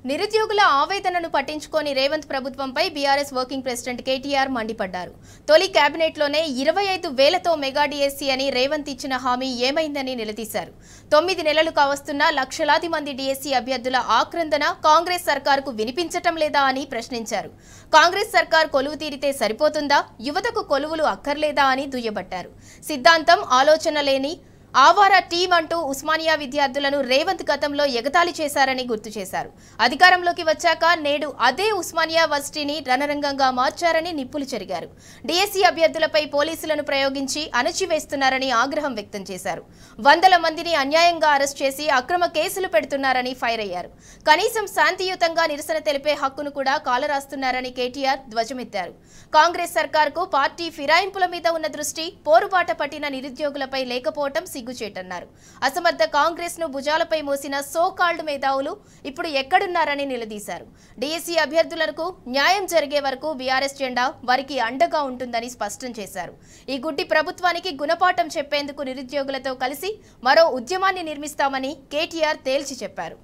నిరుద్యోగుల ఆవేదనను పట్టించుకొని రేవంత్ ప్రభుత్వంపై బీఆర్ఎస్ వర్కింగ్ ప్రెసిడెంట్ కేటీఆర్ మండిపడ్డారు తొలి కేబినెట్లోనే ఇరవై ఐదు వేలతో మెగా డిఎస్సీ అని రేవంత్ ఇచ్చిన హామీ ఏమైందని నిలదీశారు తొమ్మిది నెలలు కావస్తున్నా లక్షలాది మంది డిఎస్సీ అభ్యర్థుల ఆక్రందన కాంగ్రెస్ సర్కారుకు వినిపించటం లేదా అని ప్రశ్నించారు కాంగ్రెస్ సర్కార్ కొలువు తీరితే సరిపోతుందా యువతకు కొలువులు అక్కర్లేదా అని దుయ్యబట్టారు సిద్ధాంతం ఆలోచన లేని ఆవారా టీం అంటూ ఉస్మానియా విద్యార్థులను రేవంత్ గతంలో ఎగతాళి చేశారని గుర్తు చేశారు అధికారంలోకి వచ్చాక నేడు అదే ఉస్మానియా వర్సిటీని రణరంగంగా మార్చారని నిప్పులు చెరిగారు డిఎస్సీ అభ్యర్థులపై పోలీసులను ప్రయోగించి అణచివేస్తున్నారని ఆగ్రహం వ్యక్తం చేశారు వందల మందిని అన్యాయంగా అరెస్ట్ చేసి అక్రమ కేసులు పెడుతున్నారని ఫైర్ అయ్యారు కనీసం శాంతియుతంగా నిరసన తెలిపే హక్కును కూడా కాలరాస్తున్నారని కేటీఆర్ ధ్వజమెత్తారు కాంగ్రెస్ సర్కార్కు పార్టీ ఫిరాయింపుల మీద ఉన్న దృష్టి పోరుబాట పట్టిన నిరుద్యోగులపై లేకపోవటం సిగ్గుచేటన్నారు అసమర్థ కాంగ్రెస్ ను భుజాలపై మోసిన సో కాల్డ్ మేధావులు ఇప్పుడు ఎక్కడున్నారని నిలదీశారు డిఎస్సీ అభ్యర్థులకు న్యాయం జరిగే వరకు బీఆర్ఎస్ జెండా వారికి అండగా ఉంటుందని స్పష్టం చేశారు ఈ గుడ్డి ప్రభుత్వానికి గుణపాఠం చెప్పేందుకు నిరుద్యోగులతో కలిసి మరో ఉద్యమాన్ని నిర్మిస్తామని కేటీఆర్ తేల్చి చెప్పారు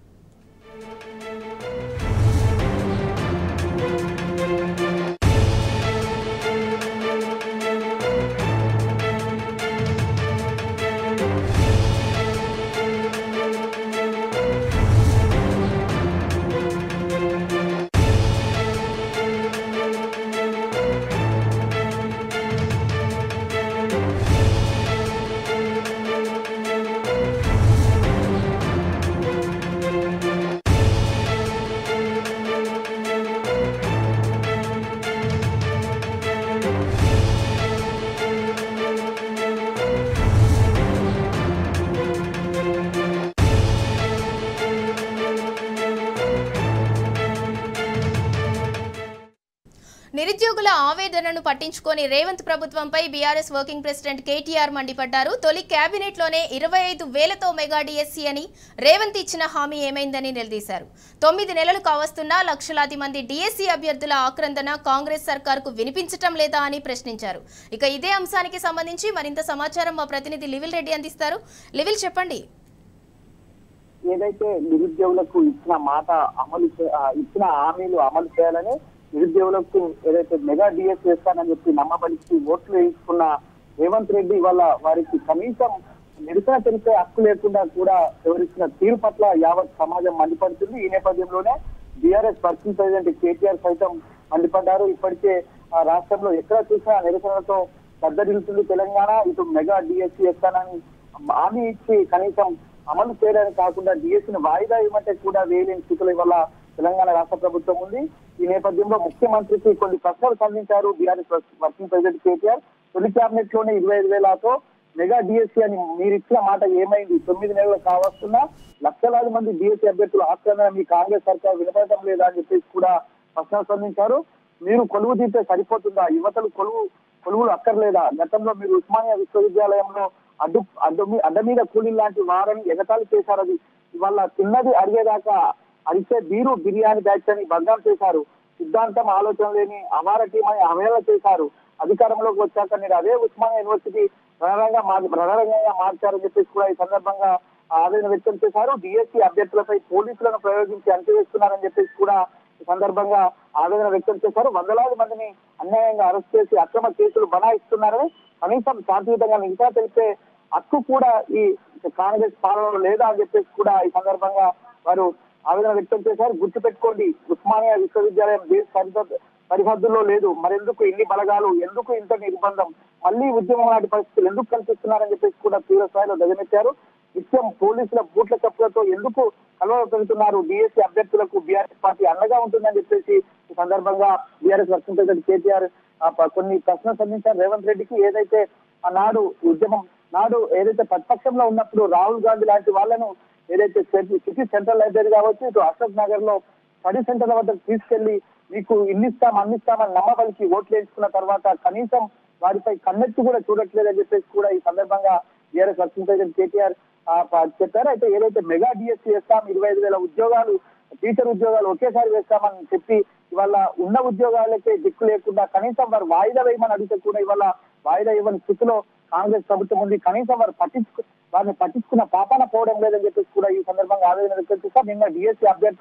నిరుద్యోగుల ఆవేదనను పట్టించుకొని రేవంత్ ప్రభుత్వంపై బీఆర్ఎస్ వర్కింగ్ ప్రెసిడెంట్ కేటీఆర్ మండిపడ్డారు తొలి కేబినెట్లోనే ఇరవై ఐదు వేలతో మెగా డిఎస్సీ అని రేవంత్ ఇచ్చిన హామీ ఏమైందని నిలదీశారు తొమ్మిది నెలలు కావస్తున్నా లక్షలాది మంది డిఎస్సీ అభ్యర్థుల ఆక్రందన కాంగ్రెస్ సర్కార్కు వినిపించటం లేదా అని ప్రశ్నించారు ఇక ఇదే అంశానికి సంబంధించి మరింత సమాచారం మా ప్రతినిధి లివిల్ రెడ్డి అందిస్తారు లివిల్ చెప్పండి ఏదైతే నిరుద్యోగులకు ఇచ్చిన మాట అమలు చే- ఆ, ఇచ్చిన హామీలు అమలు చేయాలని నిరుద్యోగులకు ఏదైతే మెగా డిఎస్ చేస్తానని చెప్పి నమ్మబలికి ఓట్లు వేయించుకున్న రేవంత్ రెడ్డి వల్ల వారికి కనీసం నిరసన తెలిపే హక్కు లేకుండా కూడా వివరించిన తీరు పట్ల యావత్ సమాజం మండిపడుతుంది ఈ నేపథ్యంలోనే బీఆర్ఎస్ వర్కింగ్ ప్రెసిడెంట్ కేటీఆర్ సైతం మండిపడ్డారు ఇప్పటికే ఆ రాష్ట్రంలో ఎక్కడ చూసినా నిరసనలతో దద్దరిల్లుతుంది తెలంగాణ ఇటు మెగా డిఎస్సీ చేస్తానని హామీ ఇచ్చి కనీసం అమలు చేయడానికి కాకుండా డిఎస్సీని వాయిదా ఇవ్వమంటే కూడా వేయలేని స్థితిలో ఇవాళ తెలంగాణ రాష్ట్ర ప్రభుత్వం ఉంది ఈ నేపథ్యంలో ముఖ్యమంత్రికి కొన్ని ప్రశ్నలు సంధించారు బీఆర్ఎస్ వర్కింగ్ ప్రెసిడెంట్ కేటీఆర్ తొలి క్యాబినెట్ లోనే ఇరవై ఐదు వేలతో మెగా డిఎస్సీ అని మీరు ఇచ్చిన మాట ఏమైంది తొమ్మిది నెలలు కావస్తున్నా లక్షలాది మంది డిఎస్సీ అభ్యర్థులు ఆక్రమణ మీ కాంగ్రెస్ సర్కార్ వినపడటం లేదా అని చెప్పేసి కూడా ప్రశ్నలు సంధించారు మీరు కొలువు తీస్తే సరిపోతుందా యువతలు కొలువు కొలువులు అక్కర్లేదా గతంలో మీరు ఉస్మానియా విశ్వవిద్యాలయంలో అడ్డు అడ్డు మీ- అడ్డ మీద కూలీ లాంటి వారని ఎగతాళి చేశారు అది ఇవాళ తిన్నది అడిగేదాకా అడిగే బీరు బిర్యానీ బ్యాచ్ అని బద్నాం చేశారు సిద్ధాంతం ఆలోచన లేని అవార టీం అని అవహేళన చేశారు అధికారంలోకి వచ్చాక మీరు అదే ఉస్మానియా యూనివర్సిటీ రణరంగా మార్ రణరంగంగా మార్చారని చెప్పేసి కూడా ఈ సందర్భంగా ఆవేదన వ్యక్తం చేశారు డిఎస్సీ అభ్యర్థులపై పోలీసులను ప్రయోగించి అంచవేస్తున్నారని చెప్పేసి కూడా ఈ సందర్భంగా ఆవేదన వ్యక్తం చేశారు వందలాది మందిని అన్యాయంగా అరెస్ట్ చేసి అక్రమ కేసులు బనాయిస్తున్నారని కనీసం శాంతియుతంగా మిగతా తెలిపే హక్కు కూడా ఈ కాంగ్రెస్ పాలనలో లేదా అని చెప్పేసి కూడా ఈ సందర్భంగా వారు ఆవేదన వ్యక్తం చేశారు గుర్తుపెట్టుకోండి ఉస్మానియా విశ్వవిద్యాలయం దేశ సరిహద్దు సరిహద్దుల్లో లేదు మరెందుకు ఇన్ని బలగాలు ఎందుకు ఇంత నిర్బంధం మళ్ళీ ఉద్యమం లాంటి పరిస్థితులు ఎందుకు కనిపిస్తున్నారని చెప్పేసి కూడా తీవ్ర స్థాయిలో ధ్వజమెత్తారు నిత్యం పోలీసుల బూట్ల చెప్పులతో ఎందుకు కలవర పెడుతున్నారు డిఎస్సీ అభ్యర్థులకు బీఆర్ఎస్ పార్టీ అండగా ఉంటుందని చెప్పేసి ఈ సందర్భంగా బీఆర్ఎస్ వర్కింగ్ ప్రెసిడెంట్ కేటీఆర్ ఆ, ప- కొన్ని ప్రశ్నలు సంధించారు రేవంత్ రెడ్డికి ఏదైతే ఆ నాడు ఉద్యమం నాడు ఏదైతే ప్రతిపక్షంలో ఉన్నప్పుడు రాహుల్ గాంధీ లాంటి వాళ్ళను ఏదైతే సిటీ- సిటీ సెంట్రల్ లైబ్రరీ కావచ్చు ఇటు అశోక్ నగర్ లో స్టడీ సెంటర్ వద్దకు తీసుకెళ్లి మీకు ఇన్నిస్తాం అందిస్తామని నమ్మబలికి ఓట్లు వేసుకున్న తర్వాత కనీసం వారిపై కన్నెత్తి కూడా చూడట్లేదని చెప్పేసి కూడా ఈ సందర్భంగా బీఆర్ఎస్ వర్కింగ్ ప్రెసిడెంట్ కేటీఆర్ ఆ, ప- చెప్పారు అయితే ఏదైతే మెగా డిఎస్సీ వేస్తాం ఇరవై ఐదు వేల ఉద్యోగాలు టీచర్ ఉద్యోగాలు ఒకేసారి వేస్తామని చెప్పి ఇవాళ ఉన్న ఉద్యోగాలకే దిక్కు లేకుండా కనీసం వారు వాయిదా వేయమని అడిగితే కూడా ఇవాళ వాయిదా ఇవ్వని స్థితిలో కాంగ్రెస్ ప్రభుత్వం ఉంది కనీసం వారు పట్టించుకు వారిని పట్టించుకున్న పాపాన పోవడం లేదని చెప్పేసి కూడా ఈ సందర్భంగా ఆవేదన వ్యక్తం చేశారు నిన్న డిఎస్సీ అభ్యర్థులు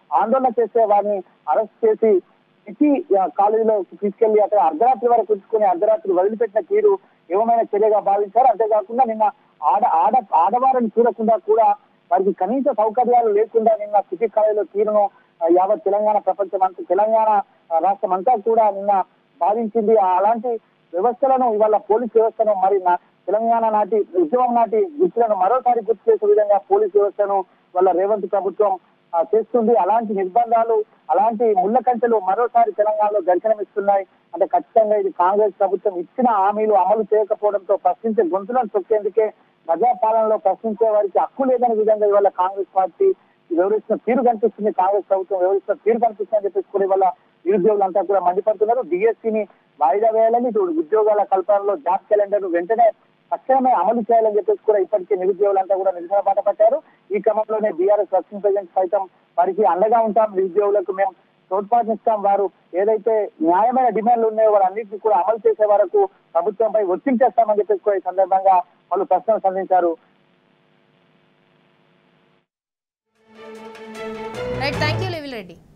ఆందోళన చేసే వారిని అరెస్ట్ చేసి సిటీ ఆ, కాలేజీలో తీసుకెళ్లి అక్కడ అర్ధరాత్రి వరకు ఉంచుకొని అర్ధరాత్రి వదిలిపెట్టిన తీరు ఏమైనా చర్యగా భావించారు అంతేకాకుండా నిన్న ఆడ ఆడ ఆడవారిని చూడకుండా కూడా వారికి కనీస సౌకర్యాలు లేకుండా నిన్న సిటీ కాలేజీలో తీరును ఆ, యావత్ తెలంగాణ ప్రపంచం అంతా తెలంగాణ ఆ, రాష్ట్రం అంతా కూడా నిన్న బాధించింది ఆ అలాంటి వ్యవస్థలను ఇవాళ పోలీస్ వ్యవస్థను మరి నా- తెలంగాణ నాటి ఉద్యమం నాటి గుర్తులను మరోసారి గుర్తు చేసే విధంగా పోలీస్ వ్యవస్థను వాళ్ళ రేవంత్ ప్రభుత్వం ఆ, చేస్తుంది అలాంటి నిర్బంధాలు అలాంటి ముళ్ళ కంచెలు మరోసారి తెలంగాణలో దర్శనమిస్తున్నాయి అంటే ఖచ్చితంగా ఇది కాంగ్రెస్ ప్రభుత్వం ఇచ్చిన హామీలు అమలు చేయకపోవడంతో ప్రశ్నించే గొంతులను తొక్కేందుకే ప్రజాపాలనలో ప్రశ్నించే వారికి హక్కు లేదని విధంగా ఇవాళ కాంగ్రెస్ పార్టీ వివరిస్తున్న తీరు కనిపిస్తుంది కాంగ్రెస్ ప్రభుత్వం వివరిస్తున్న తీరు కనిపిస్తుందని చెప్పేసి కూడా ఇవాళ నిరుద్యోగులంతా కూడా మండిపడుతున్నారు డిఎస్సీని వాయిదా వేయాలని ఇటు ఉద్యోగాల కల్పనలో జాబ్ క్యాలెండర్ వెంటనే తక్షణమే అమలు చేయాలని చెప్పేసి కూడా ఇప్పటికే నిరుద్యోగులంతా కూడా నిరసన బాట పట్టారు ఈ క్రమంలోనే బీఆర్ఎస్ వర్కింగ్ ప్రెసిడెంట్ సైతం వారికి అండగా ఉంటాం నిరుద్యోగులకు మేము తోడ్పాటునిస్తాం వారు ఏదైతే న్యాయమైన డిమాండ్లు ఉన్నాయో వారన్నింటినీ కూడా అమలు చేసే వరకు ప్రభుత్వంపై ఒత్తిడి చేస్తామని చెప్పేసి కూడా ఈ సందర్భంగా వాళ్ళు ప్రశ్నలు సంధించారు రైట్ థ్యాంక్ యూ లెవిల్ రెడ్డి